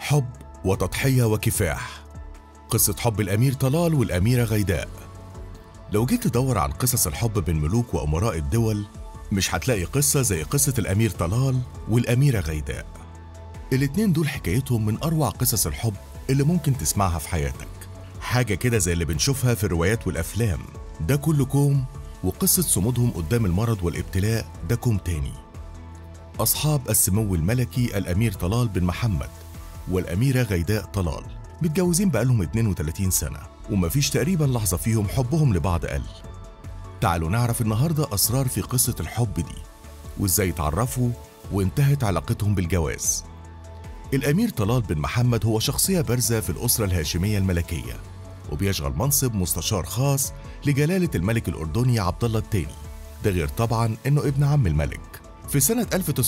حب وتضحية وكفاح قصة حب الأمير طلال والأميرة غيداء لو جيت تدور عن قصص الحب بين ملوك وأمراء الدول مش هتلاقي قصة زي قصة الأمير طلال والأميرة غيداء الاتنين دول حكايتهم من أروع قصص الحب اللي ممكن تسمعها في حياتك حاجة كده زي اللي بنشوفها في الروايات والأفلام ده كله كوم وقصة صمودهم قدام المرض والابتلاء ده كوم تاني أصحاب السمو الملكي الأمير طلال بن محمد والأميرة غيداء طلال متجوزين بقالهم 32 سنة ومفيش تقريبا لحظة فيهم حبهم لبعض قل تعالوا نعرف النهاردة أسرار في قصة الحب دي وإزاي اتعرفوا وانتهت علاقتهم بالجواز الأمير طلال بن محمد هو شخصية بارزة في الأسرة الهاشمية الملكية وبيشغل منصب مستشار خاص لجلالة الملك الأردني عبد الله الثاني ده غير طبعا إنه ابن عم الملك في سنة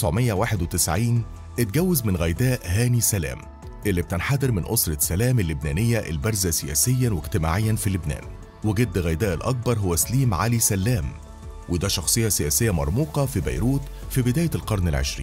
1991 اتجوز من غيداء هاني سلام اللي بتنحدر من أسرة سلام اللبنانية البارزة سياسيا واجتماعيا في لبنان وجد غيداء الأكبر هو سليم علي سلام وده شخصية سياسية مرموقة في بيروت في بداية القرن العشرين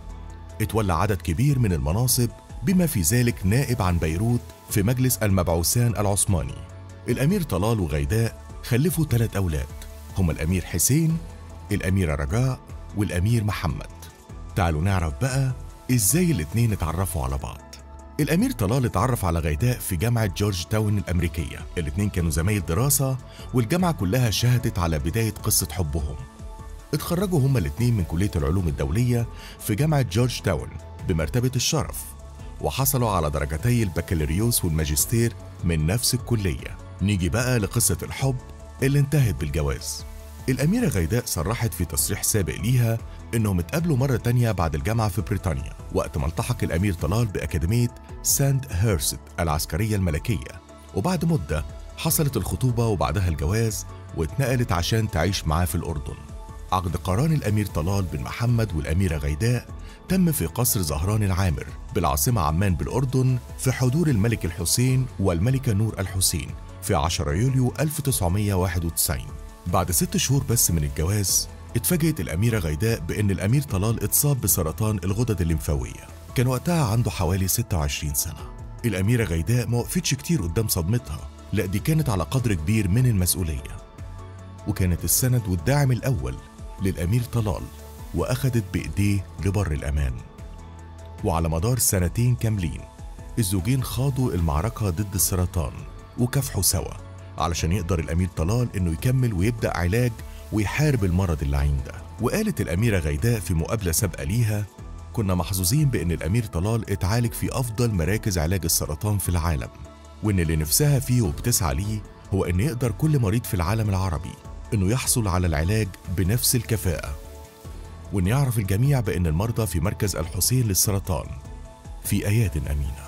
اتولى عدد كبير من المناصب بما في ذلك نائب عن بيروت في مجلس المبعوثان العثماني الأمير طلال وغيداء خلفوا ثلاث أولاد هما الأمير حسين الأميرة رجاء والأمير محمد تعالوا نعرف بقى إزاي الاتنين اتعرفوا على بعض الأمير طلال اتعرف على غيداء في جامعة جورج تاون الأمريكية الاتنين كانوا زمايل دراسة والجامعة كلها شهدت على بداية قصة حبهم اتخرجوا هما الاتنين من كلية العلوم الدولية في جامعة جورج تاون بمرتبة الشرف وحصلوا على درجتي البكالوريوس والماجستير من نفس الكلية نيجي بقى لقصة الحب اللي انتهت بالجواز الأميرة غيداء صرحت في تصريح سابق ليها إنهم اتقابلوا مرة تانية بعد الجامعة في بريطانيا وقت ما التحق الأمير طلال بأكاديمية ساند هيرست العسكرية الملكية وبعد مدة حصلت الخطوبة وبعدها الجواز واتنقلت عشان تعيش معاه في الأردن عقد قران الأمير طلال بن محمد والأميرة غيداء تم في قصر زهران العامر بالعاصمة عمان بالأردن في حضور الملك الحسين والملكة نور الحسين في 10 يوليو 1991 بعد ست شهور بس من الجواز اتفاجئت الأميرة غيداء بأن الأمير طلال اتصاب بسرطان الغدد الليمفاوية كان وقتها عنده حوالي 26 سنة الأميرة غيداء ما وقفتش كتير قدام صدمتها لا دي كانت على قدر كبير من المسؤولية وكانت السند والداعم الأول للأمير طلال وأخدت بإيديه لبر الأمان وعلى مدار سنتين كاملين الزوجين خاضوا المعركة ضد السرطان وكافحوا سوا علشان يقدر الأمير طلال إنه يكمل ويبدأ علاج ويحارب المرض اللعين ده وقالت الأميرة غيداء في مقابلة سابقة ليها كنا محظوظين بأن الأمير طلال اتعالج في أفضل مراكز علاج السرطان في العالم وإن اللي نفسها فيه وبتسعى ليه هو إن يقدر كل مريض في العالم العربي إنه يحصل على العلاج بنفس الكفاءة وإن يعرف الجميع بأن المرضى في مركز الحسين للسرطان في أياد أمينة